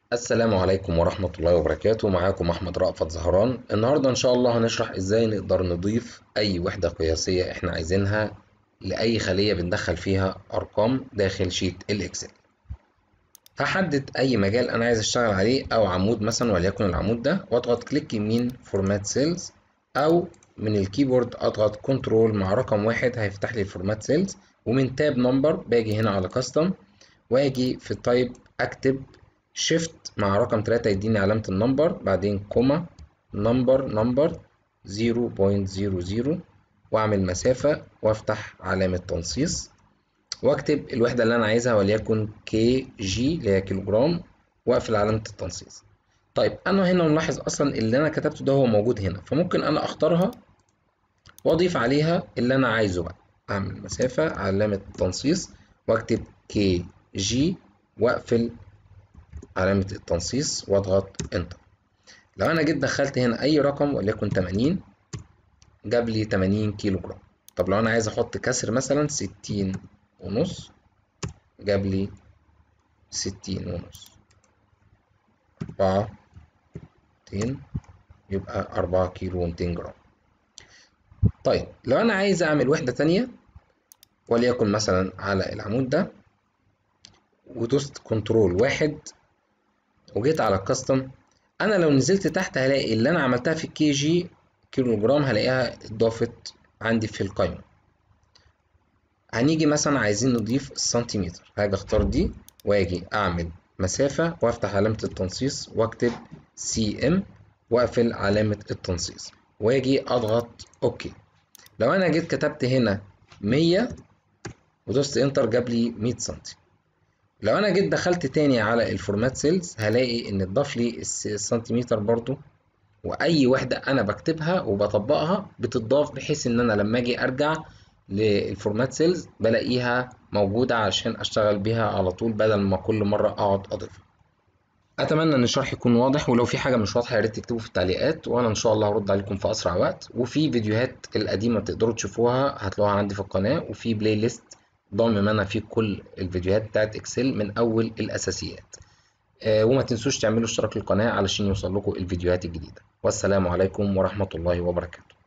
السلام عليكم ورحمة الله وبركاته معاكم أحمد رأفت زهران النهاردة إن شاء الله هنشرح إزاي نقدر نضيف أي وحدة قياسية إحنا عايزينها لأي خلية بندخل فيها أرقام داخل شيت الإكسل هحدد أي مجال أنا عايز أشتغل عليه أو عمود مثلا وليكن العمود ده وأضغط كليك يمين فورمات سيلز أو من الكيبورد أضغط كنترول مع رقم واحد هيفتح لي الفورمات سيلز ومن تاب نمبر باجي هنا على كاستم واجي في التايب أكتب شيفت مع رقم 3 يديني علامة النمبر بعدين كوما نمبر نمبر 0.00 واعمل مسافة وافتح علامة تنصيص واكتب الوحدة اللي انا عايزها وليكن كي جي اللي هي كيلو جرام واقفل علامة التنصيص طيب انا هنا ملاحظ اصلا اللي انا كتبته ده هو موجود هنا فممكن انا اختارها واضيف عليها اللي انا عايزه بقى اعمل مسافة علامة تنصيص واكتب كي جي واقفل علامة التنصيص واضغط انتر لو انا جيت دخلت هنا اي رقم وليكن 80 جاب لي 80 كيلو جرام طب لو انا عايز احط كسر مثلا 60 ونص جاب لي 60 ونص 4 200 يبقى 4 كيلو و200 جرام طيب لو انا عايز اعمل وحدة تانية وليكن مثلا على العمود ده ودوست كنترول واحد وجيت على الكاستم انا لو نزلت تحت هلاقي اللي انا عملتها في الكي جي كيلو جرام هلاقيها اتضافت عندي في القائمة هنيجي مثلا عايزين نضيف السنتيمتر هاجي اختار دي واجي اعمل مسافة وافتح علامة التنصيص واكتب سي ام واقفل علامة التنصيص واجي اضغط اوكي لو انا جيت كتبت هنا 100 ودوست انتر جاب لي 100 سنتي لو انا جيت دخلت تاني على الفورمات سيلز هلاقي ان اتضاف لي السنتيمتر برضو واي وحده انا بكتبها وبطبقها بتضاف بحيث ان انا لما اجي ارجع للفورمات سيلز بلاقيها موجوده عشان اشتغل بيها على طول بدل ما كل مره اقعد اضيفها اتمنى ان الشرح يكون واضح ولو في حاجه مش واضحه يا ريت تكتبوا في التعليقات وانا ان شاء الله هرد عليكم في اسرع وقت وفي فيديوهات القديمه تقدروا تشوفوها هتلاقوها عندي في القناه وفي بلاي ليست ضامن انا فيه كل الفيديوهات بتاعت اكسل من اول الاساسيات آه وما تنسوش تعملوا اشتراك للقناه علشان يوصل لكم الفيديوهات الجديده والسلام عليكم ورحمه الله وبركاته